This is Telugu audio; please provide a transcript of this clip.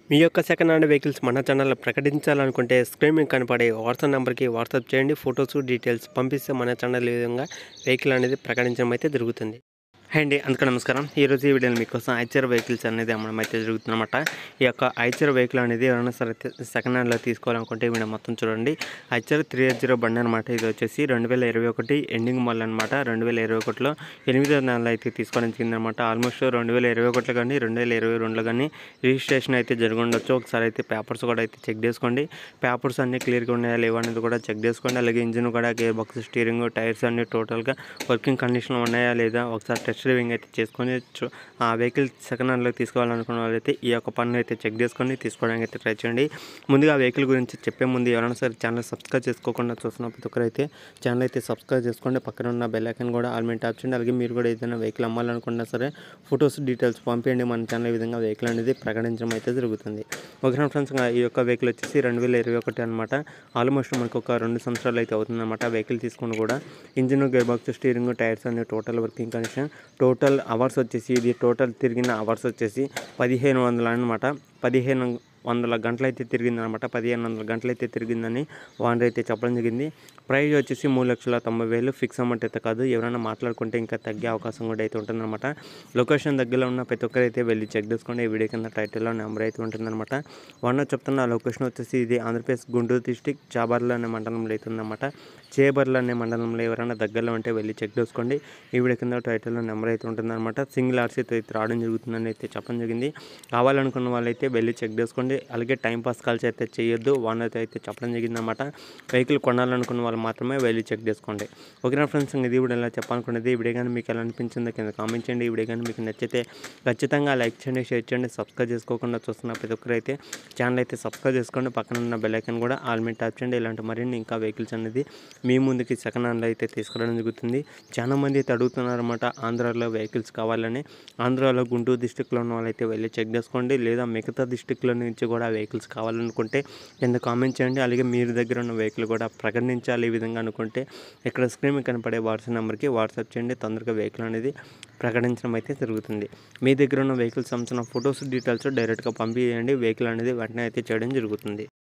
మీ యొక్క సెకండ్ హ్యాండ్ వెహికల్స్ మన ఛానల్లో ప్రకటించాలనుకుంటే స్క్రీన్ మీద కనపడే వాట్సాప్ నెంబర్కి వాట్సాప్ చేయండి ఫొటోస్ డీటెయిల్స్ పంపిస్తే మన ఛానల్ ఈ విధంగా వెహికల్ అనేది ప్రకటించడం అయితే జరుగుతుంది హై అండి అందుకే నమస్కారం ఈరోజు ఈ వీడియోలో మీకోసం ఐచర్ వెహికల్స్ అనేది అమ్మడం అయితే జరుగుతుందన్నమాట ఈ యొక్క ఐచర్ వెహికల్ అనేది ఎవరైనా సరే సెకండ్ హ్యాండ్లో తీసుకోవాలనుకుంటే ఈ వీడియో మొత్తం చూడండి ఐచర్ త్రీ ఎయిట్ జీరో బండి అనమాట ఇది వచ్చేసి రెండు వేల ఇరవై ఒకటి ఎండింగ్ మళ్ళీ అనమాట రెండు వేల ఇరవై ఒకటిలో ఎనిమిదో నెలలో అయితే తీసుకోవడం జరిగిందనమాట ఆల్మోస్ట్ రెండు వేల ఇరవై ఒకటిలో కానీ రెండు వేల ఇరవై రెండులో కానీ రిజిస్ట్రేషన్ అయితే జరిగి ఉండొచ్చు ఒకసారి అయితే పేపర్స్ కూడా అయితే చెక్ చేసుకోండి పేపర్స్ అన్నీ క్లియర్గా ఉన్నాయా లేవా అనేది కూడా చెక్ చేసుకోండి అలాగే ఇంజిన్ కూడా గేర్ బాక్స్ స్టీరింగ్ టైర్స్ అన్ని టోటల్గా వర్కింగ్ కండిషన్లో ఉన్నాయా లేదా ఒకసారి టెస్ట్ డ్రైవింగ్ అయితే చేసుకొని చు- ఆ వెహికల్ సెకండ్ హ్యాండ్లో తీసుకోవాలనుకున్న వాళ్ళైతే ఈ యొక్క పన్ను అయితే చెక్ చేసుకొని తీసుకోవడానికి అయితే ట్రై చేయండి ముందుగా ఆ వెహికల్ గురించి చెప్పే ముందు ఎవరైనా సరే ఛానల్ సబ్స్క్రైబ్ చేసుకోకుండా చూస్తున్న ప్రతి ఒక్కరు అయితే ఛానల్ అయితే సబ్స్క్రైబ్ చేసుకోండి పక్కన ఉన్న బెల్ ఐకాన్ కూడా ఆల్మెంట్ ట్యాప్ చేయండి అలాగే మీరు కూడా ఏదైనా వెహికల్ అమ్మాలనుకున్నా సరే ఫొటోస్ డీటెయిల్స్ పంపించండి మన ఛానల్ ఈ విధంగా వెహికల్ అనేది ప్రకటించడం అయితే జరుగుతుంది ఓకే ఫ్రెండ్స్ ఇంకా ఈ యొక్క వెహికల్ వచ్చేసి రెండు వేల ఇరవై ఒకటి అనమాట ఆల్మోస్ట్ మనకు ఒక రెండు సంవత్సరాలు అయితే అవుతుందన్నమాట వెహికల్ తీసుకుని కూడా engine gear box steering tyres అన్ని total working condition total hours వచ్చేసి ఇది టోటల్ తిరిగిన అవర్స్ వచ్చేసి పదిహేను వందలు అనమాట పదిహేను వందల గంటలు అయితే తిరిగింది అనమాట పదిహేను వందల గంటలు అయితే తిరిగిందని వాండర్ అయితే చెప్పడం జరిగింది ప్రైస్ వచ్చేసి మూడు లక్షల తొంభై వేలు ఫిక్స్ అమౌంట్ అయితే కాదు ఎవరైనా మాట్లాడుకుంటే ఇంకా తగ్గే అవకాశం కూడా అయితే ఉంటుందన్నమాట లొకేషన్ దగ్గరలో ఉన్న ప్రతి ఒక్కరు అయితే వెళ్ళి చెక్ చేసుకోండి ఈ వీడియో కింద టైటిల్లో నెంబర్ అయితే ఉంటుందన్నమాట వన్ చెప్తున్న లొకేషన్ వచ్చేసి ఇది ఆంధ్రప్రదేశ్ గుంటూరు డిస్టిక్ చాబర్ల అనే మండలంలో అయితే ఉందన్నమాట చేబర్ల అనే మండలంలో ఎవరైనా దగ్గరలో ఉంటే వెళ్ళి చెక్ చేసుకోండి ఈ వీడియో కింద టైటిల్లో నెంబర్ అయితే ఉంటుందన్నమాట సింగిల్ ఆర్సీతో అయితే రావడం జరుగుతుందని అయితే చెప్పడం జరిగింది కావాలనుకున్న వాళ్ళైతే వెళ్ళి చెక్ చేసుకోండి అలాగే టైం పాస్ కాల్స్ అయితే చేయొద్దు వన్ అయితే అయితే చెప్పడం జరిగిందన్నమాట వెహికల్ కొనాలనుకున్న వాళ్ళు మాత్రమే వెళ్ళి చెక్ చేసుకోండి ఓకేనా ఫ్రెండ్స్ ఇది వీడియో ఎలా చెప్పాలనుకున్నది ఈ వీడియో కానీ మీకు ఎలా అనిపించిందో కింద కామెంట్ చేయండి ఈ వీడియో కానీ మీకు నచ్చితే ఖచ్చితంగా లైక్ చేయండి షేర్ చేయండి సబ్స్క్రైబ్ చేసుకోకుండా చూస్తున్న ప్రతి ఒక్కరు అయితే ఛానల్ అయితే సబ్స్క్రైబ్ చేసుకోండి పక్కన ఉన్న బెల్ ఐకాన్ కూడా ఆల్మెంట్ ట్యాప్ చేయండి ఇలాంటి మరిన్ని ఇంకా వెహికల్స్ అనేది మీ ముందుకి సెకండ్ హ్యాండ్లో అయితే తీసుకురావడం జరుగుతుంది చాలా మంది అయితే అడుగుతున్నారన్నమాట ఆంధ్రాలో వెహికల్స్ కావాలని ఆంధ్రాలో గుంటూరు డిస్టిక్లో ఉన్న వాళ్ళైతే వెళ్ళి చెక్ చేసుకోండి లేదా మిగతా డిస్టిక్లో నుంచి కూడా వెహికల్స్ కావాలనుకుంటే కింద కామెంట్ చేయండి అలాగే మీరు దగ్గర ఉన్న వెహికల్ కూడా ప్రకటించాలి ఈ విధంగా అనుకుంటే ఇక్కడ స్క్రీన్ మీద కనపడే వాట్సాప్ నెంబర్కి వాట్సాప్ చేయండి తొందరగా వెహికల్ అనేది ప్రకటించడం అయితే జరుగుతుంది మీ దగ్గర ఉన్న వెహికల్ సంబంధించిన ఫొటోస్ డీటెయిల్స్ డైరెక్ట్గా పంపించండి వెహికల్ అనేది వెంటనే అయితే చేయడం జరుగుతుంది